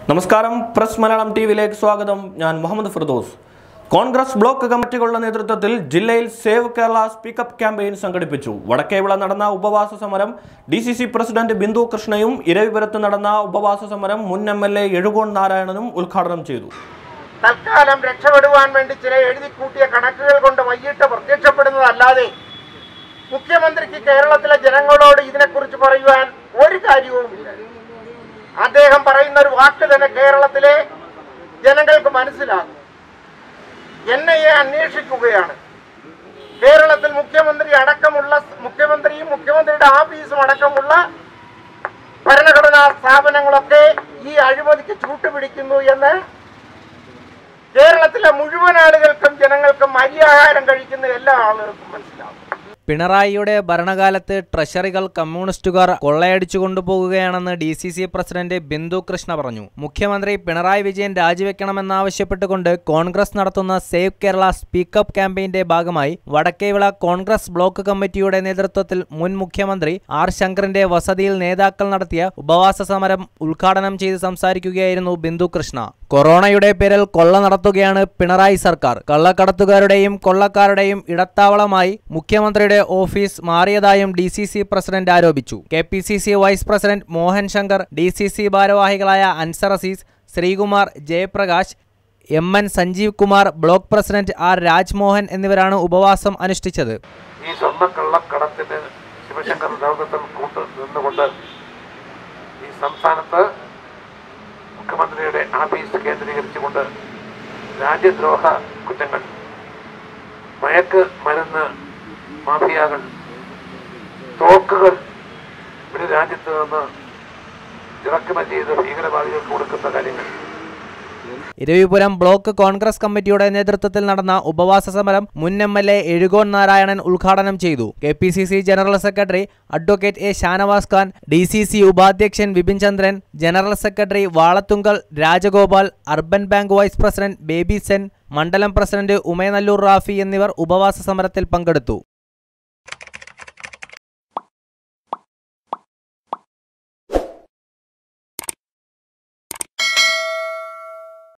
നമസ്കാരം press Malayalam T വിയിലേക്ക് സ്വാഗതം ഞാൻ മുഹമ്മദ് ഫിർദോസ് കോൺഗ്രസ് ബ്ലോക്ക് കമ്മിറ്റികളുടെ നേതൃത്വത്തിൽ ജില്ലയിൽ സേവ് കേരള സ്പീക്കപ്പ് ക്യാമ്പയിൻ സംഘടിപ്പിച്ചു വടക്കേവിള നടന്ന ഉപവാസ സമരം D C C president Bindu കൃഷ്ണയും ഇരവിപുരത്ത് നടന്ന ഉപവാസ സമരം മുൻ എം എൽ എ എഴുകോൺ നാരായണനും ഉദ്ഘാടനം ചെയ്തു തൽക്കാലം രക്ഷപ്പെടുവാൻ വേണ്ടി ചില എഴുതി കൂട്ടിയ കണക്കുകൾ കൊണ്ട് വൈകിട്ട് പ്രത്യക്ഷപ്പെടുന്നതല്ലാതെ മുഖ്യമന്ത്രിക്ക് കേരളത്തിലെ ജനങ്ങളോട് ഇതിനെക്കുറിച്ച് പറയുവാൻ ഒരു കാര്യവുമില്ല അദ്ദേഹം പറയുന്ന ഒരു വാക്ക് തന്നെ കേരളത്തിലെ ജനങ്ങൾക്ക് മനസ്സിലാകും എൻ ഐ എ അന്വേഷിക്കുകയാണ് കേരളത്തിൽ മുഖ്യമന്ത്രി അടക്കമുള്ള മുഖ്യമന്ത്രിയും മുഖ്യമന്ത്രിയുടെ ഓഫീസും അടക്കമുള്ള ഭരണഘടനാ സ്ഥാപനങ്ങളൊക്കെ ഈ അഴിമതിക്ക് ചൂട്ടുപിടിക്കുന്നു എന്ന് കേരളത്തിലെ മുഴുവൻ ആളുകൾക്കും ജനങ്ങൾക്കും അരിയാഹാരം കഴിക്കുന്ന എല്ലാ ആളുകൾക്കും മനസ്സിലാവും പിണറായിയുടെ ഭരണകാലത്ത് ട്രഷറികൾ കമ്മ്യൂണിസ്റ്റുകാർ കൊള്ളയടിച്ചു കൊണ്ടുപോകുകയാണെന്ന് D C C president Bindu Krishna പറഞ്ഞു മുഖ്യമന്ത്രി പിണറായി വിജയൻ രാജിവെക്കണമെന്നാവശ്യപ്പെട്ടുകൊണ്ട് കോൺഗ്രസ് നടത്തുന്ന സേവ് കേരള സ്പീക്കപ്പ് ക്യാമ്പയിന്റെ ഭാഗമായി വടക്കേവിള കോൺഗ്രസ് ബ്ലോക്ക് കമ്മിറ്റിയുടെ നേതൃത്വത്തിൽ മുൻ മുഖ്യമന്ത്രി ആർ ശങ്കറിന്റെ വസതിയിൽ നേതാക്കൾ നടത്തിയ ഉപവാസ സമരം ഉദ്ഘാടനം ചെയ്ത് സംസാരിക്കുകയായിരുന്നു ബിന്ദു കൃഷ്ണ കൊറോണയുടെ പേരിൽ കൊള്ള നടത്തുകയാണ് പിണറായി സർക്കാർ കള്ളക്കടത്തുകാരുടെയും കൊള്ളക്കാരുടെയും ഇടത്താവളമായി മുഖ്യമന്ത്രിയുടെ ഓഫീസ് മാറിയതായും ഡി സി സി പ്രസിഡന്റ് ആരോപിച്ചു K P C C vice president Mohan Shankar D C C ഭാരവാഹികളായ Anzar Azeez Sreekumar Jayaprakash M N Sanjeev Kumar block president R Rajmohan എന്നിവരാണ് ഉപവാസം അനുഷ്ഠിച്ചത് ഈ സ്വർണ്ണക്കള്ളക്കടത്തിന് ശിവശങ്കർ നേതൃത്വത്തിൽ കൂട്ട് നിന്നുകൊണ്ട് ഈ സംസ്ഥാനത്ത് മുഖ്യമന്ത്രിയുടെ ആഫീസ് കേന്ദ്രീകരിച്ചുകൊണ്ട് രാജ്യദ്രോഹ കുറ്റങ്ങൾ മയക്ക് മരുന്ന് മാഫിയകൾ തോക്കുകൾ ഒരു രാജ്യത്ത് നിന്ന് ഇറക്കുമതി ചെയ്ത് ഭീകരവാദികൾക്ക് കൊടുക്കുന്ന കാര്യങ്ങൾ ഇരവിപുരം ബ്ലോക്ക് കോൺഗ്രസ് കമ്മിറ്റിയുടെ നേതൃത്വത്തിൽ നടന്ന ഉപവാസ സമരം മുൻ M L A Ezhukone Narayanan ഉദ്ഘാടനം ചെയ്തു K P C C general secretary advocate A Shanavas Khan D C C ഉപാധ്യക്ഷൻ Vipin Chandran general secretary Valathungal Rajagopal urban bank vice president Baby Sen മണ്ഡലം പ്രസിഡന്റ് ഉമയനല്ലൂർ റാഫി എന്നിവർ ഉപവാസ സമരത്തിൽ പങ്കെടുത്തു